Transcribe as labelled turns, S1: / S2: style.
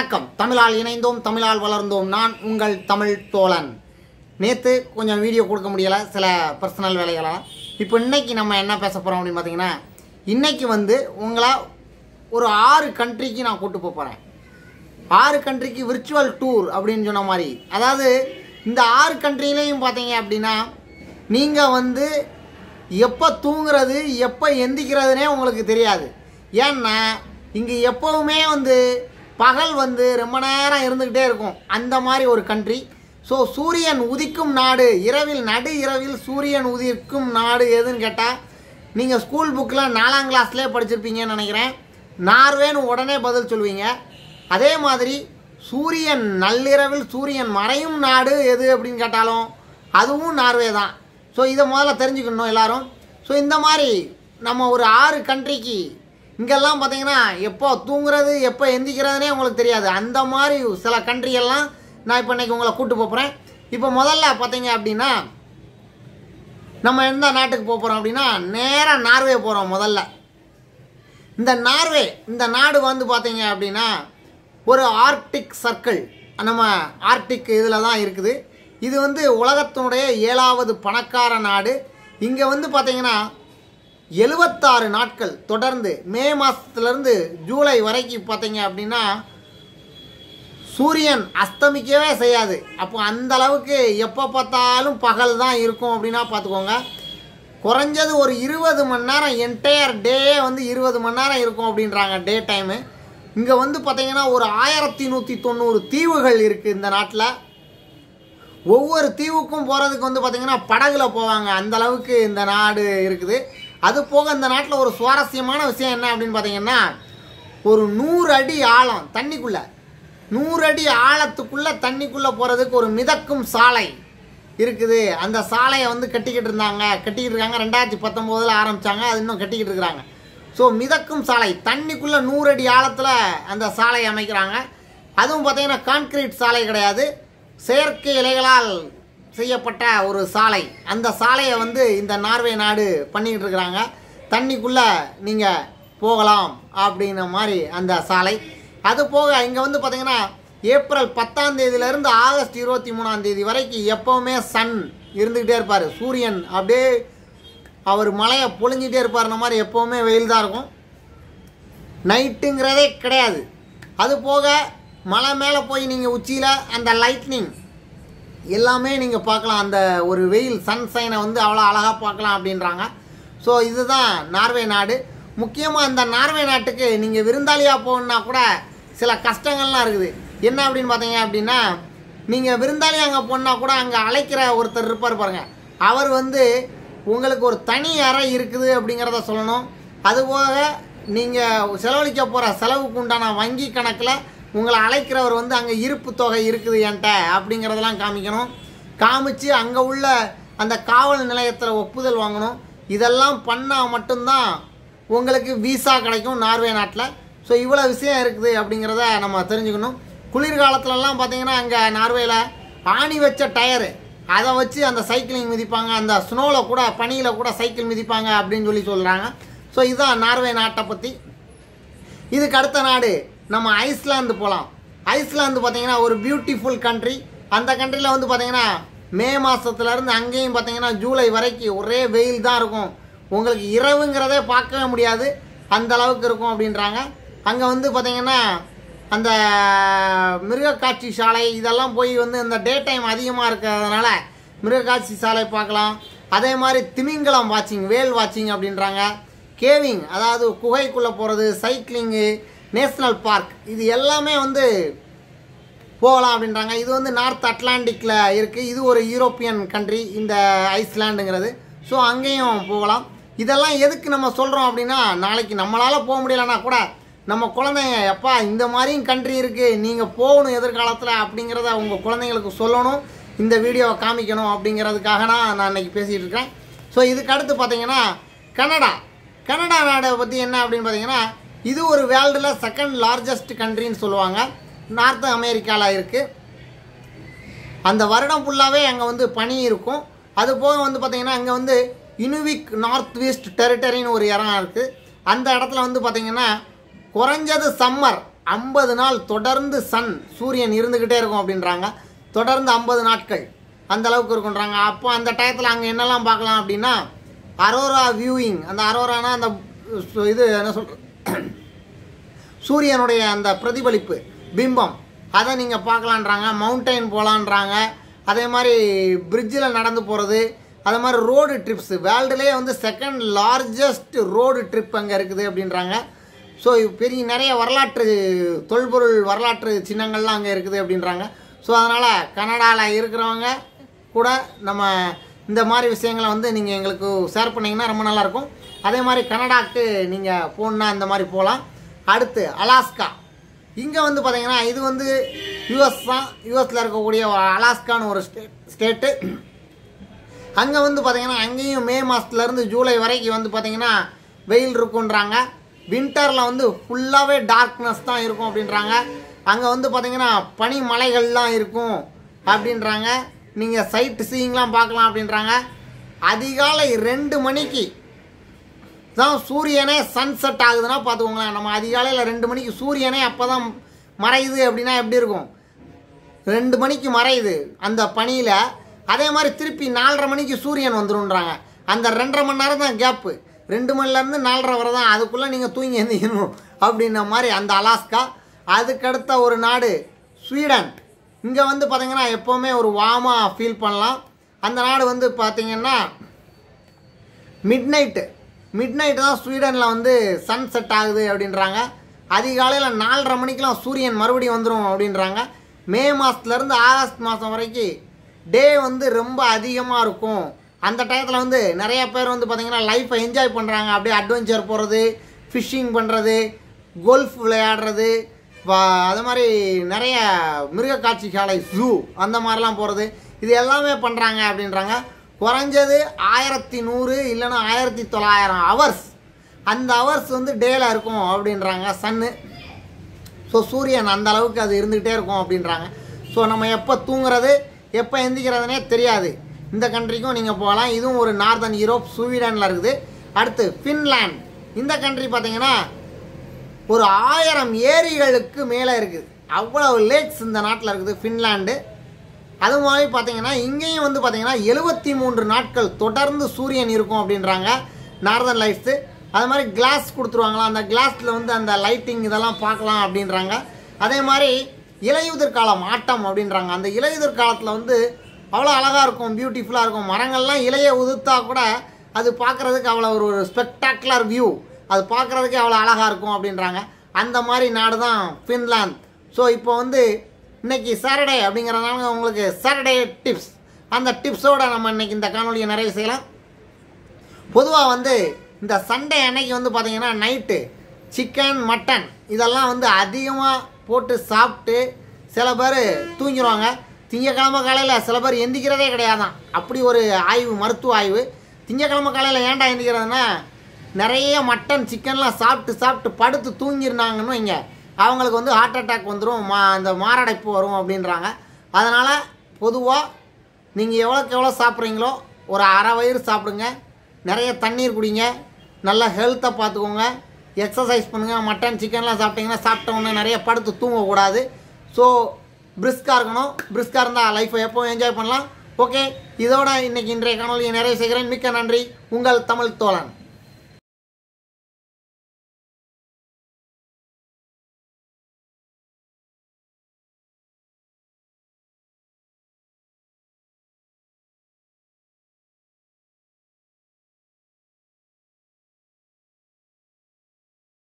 S1: வணக்கம் தமிழால் இணைந்தோம் தமிழால் வளர்ந்தோம் நான் உங்கள் தமிழ் தோழன் நேற்று கொஞ்சம் வீடியோ கொடுக்க முடியலை சில பர்சனல் வேலைகளால் இப்போ இன்னைக்கு நம்ம என்ன பேச போகிறோம் அப்படின்னு பார்த்தீங்கன்னா இன்னைக்கு வந்து உங்களை ஒரு ஆறு கண்ட்ரிக்கு நான் கூட்டு போக போகிறேன் ஆறு கண்ட்ரிக்கு விர்ச்சுவல் டூர் அப்படின்னு சொன்ன மாதிரி அதாவது இந்த ஆறு கண்ட்ரிலையும் பார்த்தீங்க அப்படின்னா நீங்கள் வந்து எப்போ தூங்குறது எப்போ எந்திக்கிறதுனே உங்களுக்கு தெரியாது ஏன்னா இங்கே எப்போவுமே வந்து பகல் வந்து ரொம்ப நேரம் இருந்துக்கிட்டே இருக்கும் அந்த மாதிரி ஒரு கண்ட்ரி ஸோ சூரியன் உதிக்கும் நாடு இரவில் நடு இரவில் சூரியன் உதிக்கும் நாடு எதுன்னு கேட்டால் நீங்கள் ஸ்கூல் புக்கில் நாலாம் கிளாஸ்லேயே படிச்சிருப்பீங்கன்னு நினைக்கிறேன் நார்வேன்னு உடனே பதில் சொல்லுவீங்க அதே மாதிரி சூரியன் நள்ளிரவில் சூரியன் மறையும் நாடு எது அப்படின்னு கேட்டாலும் அதுவும் நார்வே தான் ஸோ இதை முதல்ல தெரிஞ்சுக்கணும் எல்லாரும் ஸோ இந்த மாதிரி நம்ம ஒரு ஆறு கண்ட்ரிக்கு இங்கெல்லாம் பார்த்தீங்கன்னா எப்போ தூங்குறது எப்போ எந்திக்கிறதுனே உங்களுக்கு தெரியாது அந்த மாதிரி சில country எல்லாம் நான் இப்போ இன்னைக்கு உங்களை கூட்டு போகிறேன் இப்போ முதல்ல பார்த்தீங்க அப்படின்னா நம்ம எந்த நாட்டுக்கு போக போகிறோம் அப்படின்னா நேராக நார்வே போகிறோம் முதல்ல இந்த நார்வே இந்த நாடு வந்து பார்த்தீங்க அப்படின்னா ஒரு ஆர்க்டிக் சர்க்கிள் நம்ம ஆர்க்டிக் இதில் தான் இருக்குது இது வந்து உலகத்தினுடைய ஏழாவது பணக்கார நாடு இங்கே வந்து பார்த்தீங்கன்னா எழுபத்தாறு நாட்கள் தொடர்ந்து மே மாதத்துலேருந்து ஜூலை வரைக்கும் பார்த்தீங்க அப்படின்னா சூரியன் அஸ்தமிக்கவே செய்யாது அப்போ அந்த அளவுக்கு எப்போ பார்த்தாலும் பகல் தான் இருக்கும் அப்படின்னா பார்த்துக்கோங்க குறைஞ்சது ஒரு இருபது மணி நேரம் என்டையர் டேயே வந்து இருபது மணி நேரம் இருக்கும் அப்படின்றாங்க டே டைமு இங்கே வந்து பார்த்தீங்கன்னா ஒரு ஆயிரத்தி நூற்றி தொண்ணூறு தீவுகள் இருக்குது இந்த நாட்டில் ஒவ்வொரு தீவுக்கும் போகிறதுக்கு வந்து பார்த்திங்கன்னா படகுல போவாங்க அந்த அளவுக்கு இந்த நாடு இருக்குது அது போக இந்த நாட்டில் ஒரு சுவாரஸ்யமான விஷயம் என்ன அப்படின்னு பார்த்தீங்கன்னா ஒரு நூறு அடி ஆழம் தண்ணிக்குள்ளே நூறு அடி ஆழத்துக்குள்ளே தண்ணிக்குள்ளே போகிறதுக்கு ஒரு மிதக்கும் சாலை இருக்குது அந்த சாலையை வந்து கட்டிக்கிட்டு இருந்தாங்க கட்டிக்கிட்டு இருக்காங்க ரெண்டாயிரத்தி பத்தொம்போதில் ஆரம்பித்தாங்க அது இன்னும் கட்டிக்கிட்டு இருக்கிறாங்க ஸோ மிதக்கும் சாலை தண்ணிக்குள்ளே நூறு அடி ஆழத்தில் அந்த சாலை அமைக்கிறாங்க அதுவும் பார்த்தீங்கன்னா கான்கிரீட் சாலை கிடையாது செயற்கை இலைகளால் செய்யப்பட்ட ஒரு சாலை அந்த சாலையை வந்து இந்த நார்வே நாடு பண்ணிக்கிட்டு இருக்கிறாங்க தண்ணிக்குள்ளே நீங்கள் போகலாம் அப்படின்ன மாதிரி அந்த சாலை அது போக இங்கே வந்து பார்த்தீங்கன்னா ஏப்ரல் பத்தாம் தேதியிலேருந்து ஆகஸ்ட் இருபத்தி மூணாம் தேதி வரைக்கும் எப்போவுமே சன் இருந்துக்கிட்டே இருப்பார் சூரியன் அப்படியே அவர் மலையை பொழிஞ்சிட்டே இருப்பாருன மாதிரி எப்போவுமே வெயில் தான் இருக்கும் நைட்டுங்கிறதே கிடையாது அது போக மலை மேலே போய் நீங்கள் உச்சியில் அந்த லைட்னிங் எல்லாமே நீங்கள் பார்க்கலாம் அந்த ஒரு வெயில் சன்சைனை வந்து அவ்வளோ அழகாக பார்க்கலாம் அப்படின்றாங்க ஸோ இதுதான் நார்வே நாடு முக்கியமாக இந்த நார்வே நாட்டுக்கு நீங்கள் விருந்தாளியாக போகணுன்னா கூட சில கஷ்டங்கள்லாம் இருக்குது என்ன அப்படின்னு பார்த்தீங்க அப்படின்னா நீங்கள் விருந்தாளி அங்கே போனா கூட அங்கே அழைக்கிற ஒருத்தர் இருப்பார் பாருங்க அவர் வந்து உங்களுக்கு ஒரு தனி அறை இருக்குது அப்படிங்கிறத சொல்லணும் அதுபோக நீங்கள் செலவழிக்க போகிற செலவுக்கு உண்டான வங்கி கணக்கில் உங்களை அழைக்கிறவர் வந்து அங்கே இருப்பு தொகை இருக்குது என்கிட்ட அப்படிங்கிறதெல்லாம் காமிக்கணும் காமிச்சு அங்கே உள்ள அந்த காவல் நிலையத்தில் ஒப்புதல் வாங்கணும் இதெல்லாம் பண்ணால் மட்டும்தான் உங்களுக்கு விசா கிடைக்கும் நார்வே நாட்டில் ஸோ இவ்வளோ விஷயம் இருக்குது அப்படிங்கிறத நம்ம தெரிஞ்சுக்கணும் குளிர்காலத்துலலாம் பார்த்தீங்கன்னா அங்கே நார்வேல ஆணி வச்ச டயரு அதை வச்சு அந்த சைக்கிளிங் மிதிப்பாங்க அந்த ஸ்னோவில் கூட பனியில் கூட சைக்கிள் மிதிப்பாங்க அப்படின்னு சொல்லி சொல்கிறாங்க ஸோ இதுதான் நார்வே நாட்டை பற்றி இதுக்கு அடுத்த நாடு நம்ம ஐஸ்லாந்து போகலாம் ஐஸ்லாந்து பார்த்தீங்கன்னா ஒரு பியூட்டிஃபுல் கண்ட்ரி அந்த கண்ட்ரியில் வந்து பார்த்தீங்கன்னா மே மாதத்துலேருந்து அங்கேயும் பார்த்தீங்கன்னா ஜூலை வரைக்கும் ஒரே வெயில் தான் இருக்கும் உங்களுக்கு இரவுங்கிறதே பார்க்கவே முடியாது அந்த அளவுக்கு இருக்கும் அப்படின்றாங்க அங்கே வந்து பார்த்தீங்கன்னா அந்த மிருகக்காட்சி சாலை இதெல்லாம் போய் வந்து இந்த டே டைம் அதிகமாக இருக்கிறதுனால மிருகக்காட்சி சாலை பார்க்கலாம் அதே மாதிரி திமிங்கலம் வாட்சிங் வேல் வாட்சிங் அப்படின்றாங்க கேவிங் அதாவது குகைக்குள்ளே போகிறது சைக்கிளிங்கு நேஷ்னல் பார்க் இது எல்லாமே வந்து போகலாம் அப்படின்றாங்க இது வந்து நார்த் அட்லாண்டிக்கில் இருக்குது இது ஒரு யூரோப்பியன் கண்ட்ரி இந்த ஐஸ்லாண்டுங்கிறது ஸோ அங்கேயும் போகலாம் இதெல்லாம் எதுக்கு நம்ம சொல்கிறோம் அப்படின்னா நாளைக்கு நம்மளால் போக முடியலன்னா கூட நம்ம குழந்தைங்க எப்பா இந்த மாதிரியும் கண்ட்ரி இருக்குது நீங்கள் போகணும் எதிர்காலத்தில் அப்படிங்கிறத உங்கள் குழந்தைங்களுக்கு சொல்லணும் இந்த வீடியோவை காமிக்கணும் அப்படிங்கிறதுக்காக தான் நான் இன்னைக்கு பேசிகிட்டு இருக்கேன் ஸோ இதுக்கு அடுத்து பார்த்தீங்கன்னா கனடா கனடா நாடை பற்றி என்ன அப்படின்னு பார்த்தீங்கன்னா இது ஒரு வேர்ல்டில் செகண்ட் லார்ஜஸ்ட் கண்ட்ரின்னு சொல்லுவாங்க நார்த் அமெரிக்காவில் இருக்குது அந்த வருடம் ஃபுல்லாகவே அங்கே வந்து பனி இருக்கும் அது போக வந்து பார்த்திங்கன்னா அங்கே வந்து யுனிவிக் நார்த் வெஸ்ட் டெரிட்டரின்னு ஒரு இடம் இருக்குது அந்த இடத்துல வந்து பார்த்திங்கன்னா குறைஞ்சது சம்மர் ஐம்பது நாள் தொடர்ந்து சன் சூரியன் இருந்துக்கிட்டே இருக்கும் அப்படின்றாங்க தொடர்ந்து ஐம்பது நாட்கள் அந்த அளவுக்கு இருக்குன்றாங்க அப்போ அந்த டயத்தில் அங்கே என்னெல்லாம் பார்க்கலாம் அப்படின்னா அரோரா வியூயிங் அந்த அரோரானா அந்த சு- இது என்ன சொல்ற சூரியனுடைய அந்த பிரதிபலிப்பு பிம்பம் அதை நீங்கள் பார்க்கலான்றாங்க மவுண்டைன் போகலான்றாங்க அதே மாதிரி பிரிட்ஜில் நடந்து போகிறது அதே மாதிரி ரோடு ட்ரிப்ஸ் வேர்ல்டுலேயே வந்து செகண்ட் லார்ஜஸ்ட் ரோடு ட்ரிப் அங்கே இருக்குது அப்படின்றாங்க ஸோ பெரிய நிறைய வரலாற்று தொல்பொருள் வரலாற்று சின்னங்கள்லாம் அங்கே இருக்குது அப்படின்றாங்க ஸோ அதனால் கனடாவில் இருக்கிறவங்க கூட நம்ம இந்த மாதிரி விஷயங்களை வந்து நீங்கள் எங்களுக்கு ஷேர் பண்ணிங்கன்னா ரொம்ப நல்லாயிருக்கும் அதே மாதிரி கனடாக்கு நீங்கள் போகணுன்னா இந்த மாதிரி போகலாம் அடுத்து அலாஸ்கா இங்கே வந்து பார்த்தீங்கன்னா இது வந்து யூஎஸ் தான் யூஎஸில் இருக்கக்கூடிய அலாஸ்கான்னு ஒரு ஸ்டேட் ஸ்டேட்டு அங்கே வந்து பார்த்தீங்கன்னா அங்கேயும் மே மாதத்துலேருந்து ஜூலை வரைக்கும் வந்து பார்த்தீங்கன்னா வெயில் இருக்குன்றாங்க வின்டரில் வந்து ஃபுல்லாகவே டார்க்னஸ் தான் இருக்கும் அப்படின்றாங்க அங்கே வந்து பார்த்தீங்கன்னா பனி மலைகள்லாம் இருக்கும் அப்படின்றாங்க நீங்கள் சைட் சீயிங்லாம் பார்க்கலாம் அப்படின்றாங்க அதிகாலை ரெண்டு மணிக்கு தான் சூரியனே சன்செட் ஆகுதுன்னா பார்த்துக்கோங்களேன் நம்ம அதிகாலையில் ரெண்டு மணிக்கு சூரியனே அப்போ தான் மறையுது அப்படின்னா எப்படி இருக்கும் ரெண்டு மணிக்கு மறையுது அந்த பனியில் அதே மாதிரி திருப்பி நாலரை மணிக்கு சூரியன் வந்துருன்றாங்க அந்த ரெண்டரை மணி நேரம் தான் கேப்பு ரெண்டு மணிலேருந்து நாலரை வரை தான் அதுக்குள்ளே நீங்கள் தூங்கி எந்திக்கணும் அப்படின்ன மாதிரி அந்த அலாஸ்கா அதுக்கடுத்த ஒரு நாடு ஸ்வீடன் இங்கே வந்து பார்த்தீங்கன்னா எப்போவுமே ஒரு வாமாக ஃபீல் பண்ணலாம் அந்த நாடு வந்து பார்த்தீங்கன்னா மிட் நைட்டு மிட் நைட்டு தான் ஸ்வீடனில் வந்து சன் செட் ஆகுது அப்படின்றாங்க அதிகாலையில் நாலரை மணிக்கெலாம் சூரியன் மறுபடியும் வந்துடும் அப்படின்றாங்க மே மாதத்துலேருந்து ஆகஸ்ட் மாதம் வரைக்கும் டே வந்து ரொம்ப அதிகமாக இருக்கும் அந்த டயத்தில் வந்து நிறைய பேர் வந்து பார்த்திங்கன்னா லைஃப்பை என்ஜாய் பண்ணுறாங்க அப்படியே அட்வென்ச்சர் போகிறது ஃபிஷ்ஷிங் பண்ணுறது கோல்ஃப் விளையாடுறது வா- அது மாதிரி நிறைய மிருக காட்சி சாலை ஜூ அந்த மாதிரிலாம் போகிறது இது எல்லாமே பண்ணுறாங்க அப்படின்றாங்க குறைஞ்சது ஆயிரத்தி நூறு இல்லைன்னா ஆயிரத்தி தொள்ளாயிரம் ஹவர்ஸ் அந்த ஹவர்ஸ் வந்து டேல இருக்கும் அப்படின்றாங்க சன்னு ஸோ சூரியன் அந்த அளவுக்கு அது இருந்துக்கிட்டே இருக்கும் அப்படின்றாங்க ஸோ நம்ம எப்போ தூங்குறது எப்போ எந்திக்கிறதுனே தெரியாது இந்த கண்ட்ரிக்கும் நீங்கள் போகலாம் இதுவும் ஒரு நார்தன் யூரோப் ஸ்வீடனில் இருக்குது அடுத்து ஃபின்லாண்ட் இந்த கண்ட்ரி பார்த்தீங்கன்னா ஒரு ஆயிரம் ஏரிகளுக்கு மேலே இருக்குது அவ்வளவு லேக்ஸ் இந்த நாட்டில் இருக்குது ஃபின்லாண்டு அது மாதிரி பார்த்தீங்கன்னா இங்கேயும் வந்து பார்த்தீங்கன்னா எழுபத்தி மூன்று நாட்கள் தொடர்ந்து சூரியன் இருக்கும் அப்படின்றாங்க நார்தன் லைட்ஸு அது மாதிரி கிளாஸ் கொடுத்துருவாங்களாம் அந்த கிளாஸில் வந்து அந்த லைட்டிங் இதெல்லாம் பார்க்கலாம் அப்படின்றாங்க அதே மாதிரி இலையுதிர் காலம் ஆட்டம் அப்படின்றாங்க அந்த இலையுதிர் காலத்தில் வந்து அவ்வளோ அழகாக இருக்கும் பியூட்டிஃபுல்லாக இருக்கும் மரங்கள்லாம் இலையை உதிர்த்தா கூட அது பார்க்குறதுக்கு அவ்வளோ ஒரு ஒரு ஸ்பெக்டாக்குலர் வியூ அது பார்க்குறதுக்கே அவ்வளோ அழகாக இருக்கும் அப்படின்றாங்க அந்த மாதிரி நாடு தான் ஃபின்லாந்து ஸோ இப்போ வந்து இன்னைக்கு சாட்டர்டே அப்படிங்கிறதுனால உங்களுக்கு சாட்டர்டே டிப்ஸ் அந்த டிப்ஸோட நம்ம இன்னைக்கு இந்த காணொலியை நிறைவு செய்யலாம் பொதுவாக வந்து இந்த சண்டே அன்னைக்கு வந்து பார்த்தீங்கன்னா நைட்டு சிக்கன் மட்டன் இதெல்லாம் வந்து அதிகமாக போட்டு சாப்பிட்டு சில பேர் தூங்கிடுவாங்க திங்கக்கிழமை காலையில் சில பேர் எந்திக்கிறதே கிடையாதான் அப்படி ஒரு ஆய்வு மருத்துவ ஆய்வு திங்கக்கிழமை காலையில் ஏன்டா எந்திக்கிறதுனா நிறைய மட்டன் சிக்கன்லாம் சாப்பிட்டு சாப்பிட்டு படுத்து தூங்கிருந்தாங்கன்னு வைங்க அவங்களுக்கு வந்து ஹார்ட் அட்டாக் வந்துடும் மா அந்த மாரடைப்பு வரும் அப்படின்றாங்க அதனால் பொதுவாக நீங்கள் எவ்வளோக்கு எவ்வளோ சாப்பிட்றீங்களோ ஒரு அரை வயிறு சாப்பிடுங்க நிறைய தண்ணீர் குடிங்க நல்ல ஹெல்த்தை பார்த்துக்கோங்க எக்ஸசைஸ் பண்ணுங்கள் மட்டன் சிக்கன்லாம் சாப்பிட்டீங்கன்னா சாப்பிட்ட உடனே நிறைய படுத்து தூங்கக்கூடாது ஸோ பிரிஸ்காக இருக்கணும் பிரிஸ்காக இருந்தால் லைஃப்பை எப்போவும் என்ஜாய் பண்ணலாம் ஓகே இதோட இன்னைக்கு இன்றைய காணொலியை நிறைவு செய்கிறேன் மிக்க நன்றி உங்கள் தமிழ் தோழன்